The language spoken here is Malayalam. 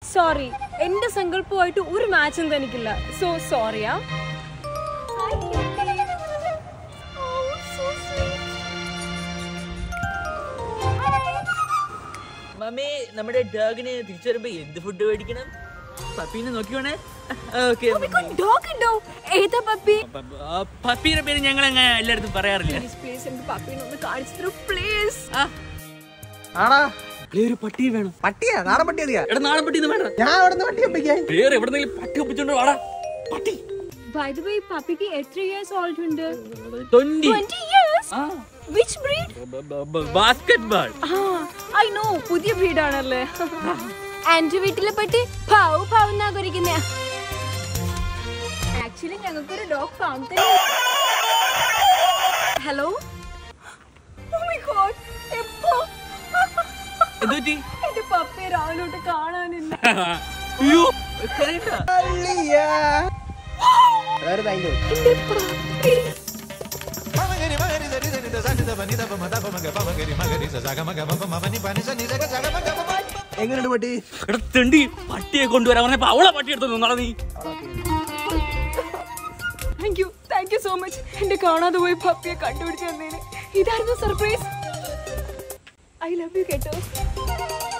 സോറി എന്റെ സങ്കല്പമായിട്ട് ഒരു മാച്ചും തനിക്കില്ല സോ സോറിയാ മമ്മി നമ്മുടെ ഡോഗിന് തിരിച്ചു വരുമ്പോ എന്ത് ഫുഡ് മേടിക്കണം പപ്പീനെ നോക്കി വേണേ ഓക്കെ ഡോഗ് ഉണ്ടോ ഏതാ പപ്പി പപ്പീനെ പേര് ഞങ്ങൾ അങ്ങനെ എല്ലായിടത്തും പറയാറില്ല പ്ലീസ് പ്ലീസ് എനിക്ക് പപ്പീനെ ഒന്ന് കാണിച്ചു തരൂ പ്ലീസ് ആടാ ഒരു പട്ടി വേണം പട്ടിയാ നാടൻ പട്ടി മതിയാ എടാ നാളെ പട്ടി വേണ്ട ഞാൻ അവിടെ നിന്ന് പട്ടി ഒപ്പിക്കാൻ വേറെ എവിടെന്നെങ്കിലും പട്ടി ഒപ്പിച്ചോണ്ട് വാടാ പട്ടി ബൈ ദ വേ പപ്പിക്ക് എത്ര ഇയേഴ്സ് ഓൾഡ് ഉണ്ട് തൊണ്ടി 20 years which breed basketball I know പുതിയ ബ്രീഡ് ആണല്ലേ എന്റെ വീട്ടിലെ പറ്റി പാവ് പാവ് എന്നാ കുറിക്കുന്നേ ആക്ച്വലി ഞങ്ങൾക്കൊരു ഡോഗ് ഫാം ഹലോ എപ്പോ എന്തുപറ്റി എന്റെ പപ്പയെ രാവിലെ തൊട്ട് കാണാനില്ല അയ്യോ കരയണ്ട. വേറെ താങ്ക് എന്റെ പപ്പി എങ്ങനെയുണ്ട് പട്ടി എടാ തെണ്ടി പട്ടിയെ കൊണ്ടുവരാൻ പറഞ്ഞപ്പോ അവളെ പട്ടി എടുത്തു നിന്നാ നീ thank you thank you so much എന്റെ കാണാതെ പോയി പപ്പിയെ കണ്ടുപിടിച്ചു തന്നേന് ഇതായിരുന്നു സർപ്രൈസ് ഐ ലവ് യു കേട്ടോ